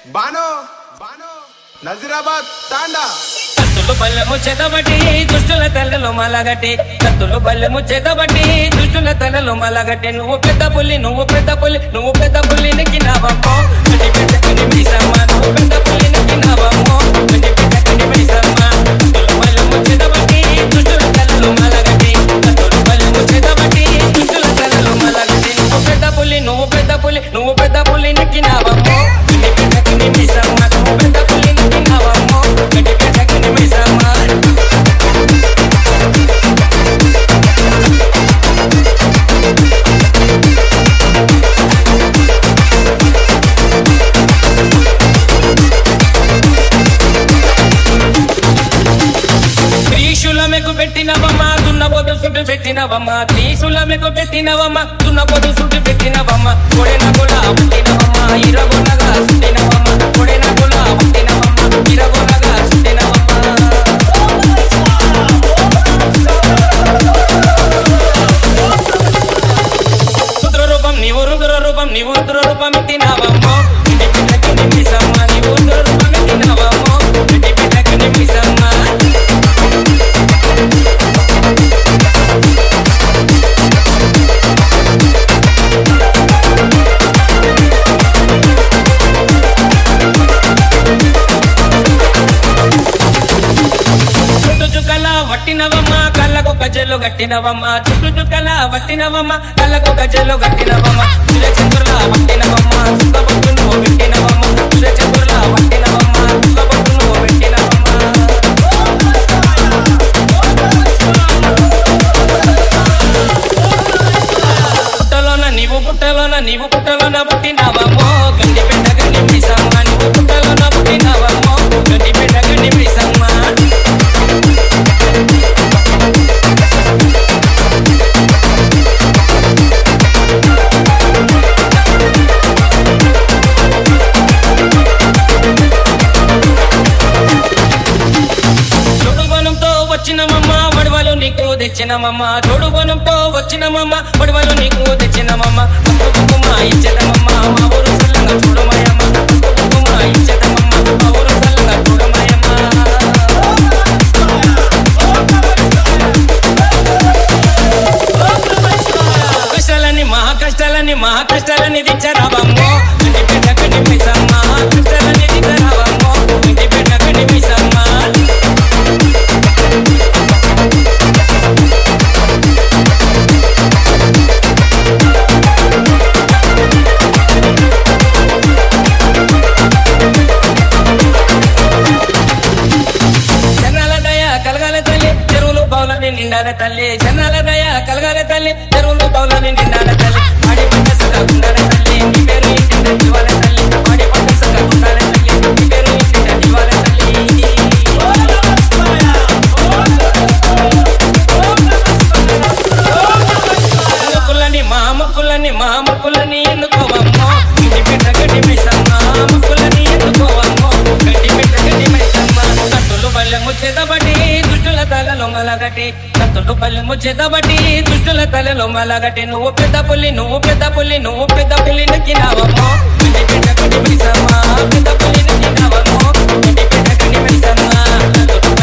బానో బానో నజీరాబాద్ తాండా కత్తులు బల్లెము చెదబట్టి దుష్టుల తలలో మలగట్టి కత్తులు బల్లెము చెదబట్టి దుష్టుల తలలో మలగట్టి నువ్వు పెద్ద పుల్లి నువ్వు పెద్ద పుల్లి నువ్వు పెద్ద పుల్లి నెక్కినావమ్మో కని పెద్ద కని మీసమ్మ నువ్వు పెద్ద పుల్లి నెక్కినావమ్మో కని పెద్ద కని మీసమ్మ కత్తులు బల్లెము చెదబట్టి దుష్టుల తలలో మలగట్టి కత్తులు బల్లెము చెదబట్టి దుష్టుల తలలో మలగట్టి నువ్వు పెద్ద పుల్లి నువ్వు పెద్ద పుల్లి నువ్వు పెద్ద పుల్లి నెక్కినావమ్మో కని పెద్ద కని మీసమ్మ నువ్వు పెద్ద పుల్లి నెక్కినావమ్మో కని పెద్ద కని మీసమ్మ త్రిశూలమెకు పెట్టినవమ్మ దున్నపోతు సుట్టు పెట్టినవమ్మ త్రిశూలమెకు పెట్టినవమ్మ దున్నపోతు సుట్టు పెట్టినవమ్మ కొడెన గుల పుట్టినవమ్మ ఇరగొనగా సుట్టినవమ్మ కొడెన గుల పుట్టినవమ్మ ఇరగొనగా సుట్టినవమ్మ రుద్ర రూపం నీవు రుద్ర రూపం నీవు రుద్ర రూపం ఎత్తినావమ్మో ఇంటి పిట్టకి నిమిసమ్మ నీవు రుద్ర రూపం ఎత్తినావమ్మో ఇంటి పిట్టకి నిమిసమ్మ చుట్టు చుక్కల వట్టినవమ్మ కళ్ళకు గజ్జలు గట్టినవమ్మ చుట్టు చుక్కల వట్టినవమ్మ కళ్ళకు గజ్జలు గట్టినవమ్మ సురచంద్రుల వట్టినవమ్మ సుఖపట్టు నువ్వు పెట్టినవమ్మ సురచంద్రుల వట్టినవమ్మ సుఖపట్టు నువ్వు పెట్టినవమ్మ పుట్టలోన నీవు పుట్టలోన నీవు పుట్టలోన పుట్టినవమ్మో గండి పెట్ట గండి మిసమ్మ నీవు పుట్టలోన పుట్టినవమ్మో గండి పెట్ట గండి మిసమ్మ తోడుబలంతో వచ్చినమమ్మ వడవలు నీకు తెచ్చినమమ్మ తోడుబలంతో వచ్చినమమ్మ వడవలు నీకు తెచ్చినమమ్మ పసుపు కుంకుమ ఇచ్చేదమమ్మ మా ఊరు సల్లంగా చూడమయమ్మ పసుపు కుంకుమ ఇచ్చేదమమ్మ మా ఊరు సల్లంగా చూడమయమ్మ కష్టాలని మహా కష్టాలని మహా కష్టాలని దించరావమ్మో ఇంటి బిడ్డ కని మిసమ్మ కష్టాలని దించరావమ్మో ఇంటి బిడ్డ కని మిసమ్మ జనాల దయ కలగాల తల్లి చెరువులు పౌలని నిండాల తల్లి జనాల దయ కలగాల తల్లి చెరువులు పౌలని నిండాల తల్లి ఆడి పంట సగా ఉండాల తల్లి నీ పేరు ఇంటింట జీవాల తల్లి ఆడి పంట సగా ఉండాల తల్లి నీ పేరు ఇంటింట జీవాల తల్లి ముక్కులని మా ముక్కులని మా ముక్కులని ఎన్నుకోవమ్మో ఇంటి బిడ్డ గడ్డి మిసమ్మ ముక్కులని ఎన్నుకోవమ్మో గడ్డి బిడ్డ గడ్డి మిసమ్మ కత్తులు పల్లె ముచ్చేదబట్టి దుష్టుల తలలో మలగట్టి కత్తులు పల్లె ముచ్చేదబట్టి దుష్టుల తలలో మలగట్టి నువ్వు పెద్ద పుల్లి నువ్వు పెద్ద పుల్లి నువ్వు పెద్ద పుల్లి నెక్కినావమ్మో ఇంటి బిడ్డ గడ్డి మిసమ్మ పెద్ద పుల్లి నెక్కినావమ్మో ఇంటి బిడ్డ గడ్డి మిసమ్మ కత్తులు